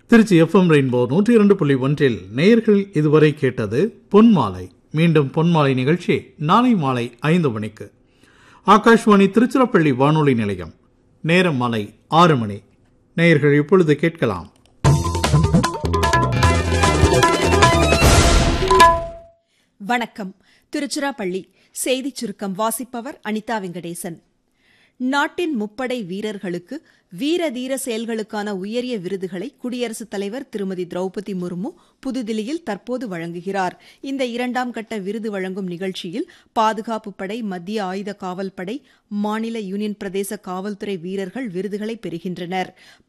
Trichy FM rainbow நூற்றி இரண்டு புள்ளி ஒன்றில் நேயர்கள் இதுவரை கேட்டது பொன்மாலை மீண்டும் பொன்மாலை நிகழ்ச்சி நாளை மாலை ஐந்து மணிக்கு ஆகாஷ்வாணி திருச்சிராப்பள்ளி வானொலி நிலையம் நேரம் மாலை ஆறு மணி நேயர்கள் இப்பொழுது கேட்கலாம் வணக்கம் திருச்சிராப்பள்ளி செய்திச் சுருக்கம் வாசிப்பவர் அனிதா வெங்கடேசன் நாட்டின் முப்படை வீரர்களுக்கு வீர தீர செயல்களுக்கான உயரிய விருதுகளை குடியரசுத் தலைவர் திருமதி திரௌபதி முர்மு புதுதில்லியில் தற்போது வழங்குகிறார் இந்த இரண்டாம் கட்ட விருது வழங்கும் நிகழ்ச்சியில் பாதுகாப்பு படை மத்திய ஆயுத காவல் படை மாநில யூனியன் பிரதேச காவல்துறை வீரர்கள் விருதுகளை பெறுகின்றனர்